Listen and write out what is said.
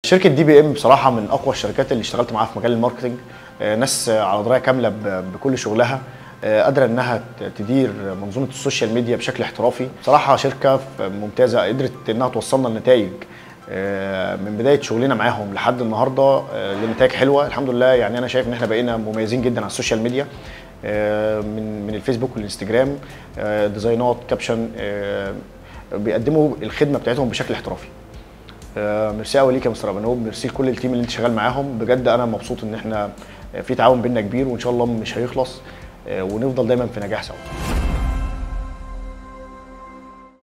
شركه دي بي ام بصراحه من اقوى الشركات اللي اشتغلت معاها في مجال الماركتنج آه، ناس آه، على درايه كامله ب- بكل شغلها آه، قادره انها ت- تدير منظومه السوشيال ميديا بشكل احترافي بصراحه شركه ف- ممتازه قدرت انها توصلنا لنتائج آه، من بدايه شغلنا معاهم لحد النهارده آه، لنتائج حلوه الحمد لله يعني انا شايف ان احنا بقينا مميزين جدا على السوشيال ميديا آه، من من الفيسبوك والانستجرام آه، ديزاينات كابشن آه، بيقدموا الخدمه بتاعتهم بشكل احترافي آه، ميرسي قوي ليك يا مستر ابانوب ميرسي لكل التيم اللي انت شغال معاهم بجد انا مبسوط ان احنا في تعاون بينا كبير وان شاء الله مش هيخلص آه، ونفضل دايما في نجاح سوا